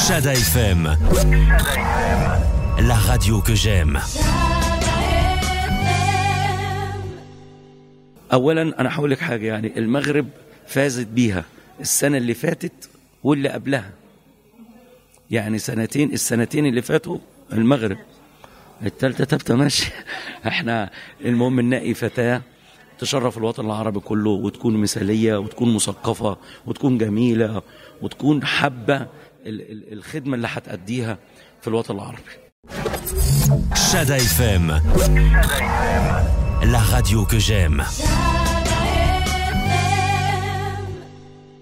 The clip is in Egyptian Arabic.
Chada FM. La radio que j'aime. اولا انا هقول لك حاجه يعني المغرب فازت بيها السنه اللي فاتت واللي قبلها يعني سنتين السنتين اللي فاتوا المغرب التالتة تابتة ماشي احنا المهم نلاقي فتاة تشرف الوطن العربي كله وتكون مثالية وتكون مثقفة وتكون جميلة وتكون حابة ال- ال- الخدمة اللي هتأديها في الوطن العربي Chada FM. La radio que j'aime.